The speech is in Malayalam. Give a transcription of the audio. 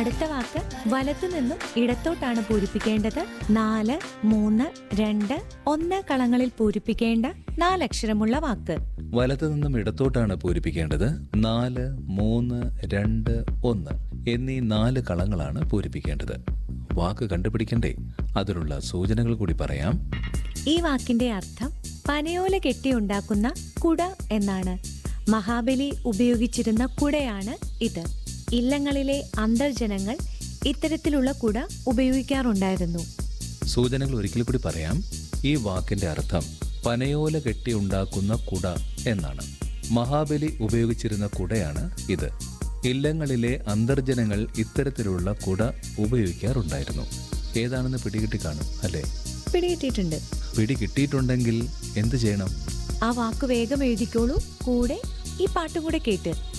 അടുത്ത വാക്ക് വലത്തു നിന്നും ഇടത്തോട്ടാണ് പൂരിപ്പിക്കേണ്ടത് നാല് മൂന്ന് രണ്ട് ഒന്ന് കളങ്ങളിൽ പൂരിപ്പിക്കേണ്ട നാലക്ഷരമുള്ള വാക്ക് വലത്തു നിന്നും ഇടത്തോട്ടാണ് പൂരിപ്പിക്കേണ്ടത് നാല് മൂന്ന് രണ്ട് ഒന്ന് എന്നീ നാല് കളങ്ങളാണ് പൂരിപ്പിക്കേണ്ടത് വാക്ക് കണ്ടുപിടിക്കണ്ടേ അതിനുള്ള സൂചനകൾ കൂടി പറയാം ഈ വാക്കിന്റെ അർത്ഥം പനയോല കെട്ടിയുണ്ടാക്കുന്ന കുട എന്നാണ് മഹാബലി ഉപയോഗിച്ചിരുന്ന കുടയാണ് ഇത് ഇല്ലങ്ങളിലെ അന്തർജനങ്ങൾ ഇത്തരത്തിലുള്ള കുട ഉപയോഗിക്കാറുണ്ടായിരുന്നു സൂചനകൾ ഒരിക്കൽ കൂടി പറയാം ഈ വാക്കിന്റെ അർത്ഥം പനയോല കെട്ടി ഉണ്ടാക്കുന്ന കുട എന്നാണ് മഹാബലി ഉപയോഗിച്ചിരുന്ന കുടയാണ് ഇത് ഇല്ലങ്ങളിലെ അന്തർജനങ്ങൾ ഇത്തരത്തിലുള്ള കുട ഉപയോഗിക്കാറുണ്ടായിരുന്നു ഏതാണെന്ന് പിടികിട്ടി കാണും അല്ലേ പിടികിട്ടിയിട്ടുണ്ട് പിടി കിട്ടിയിട്ടുണ്ടെങ്കിൽ എന്ത് ചെയ്യണം ആ വാക്ക് വേഗം എഴുതിക്കോളൂ കൂടെ ഈ പാട്ടും കൂടെ കേട്ട്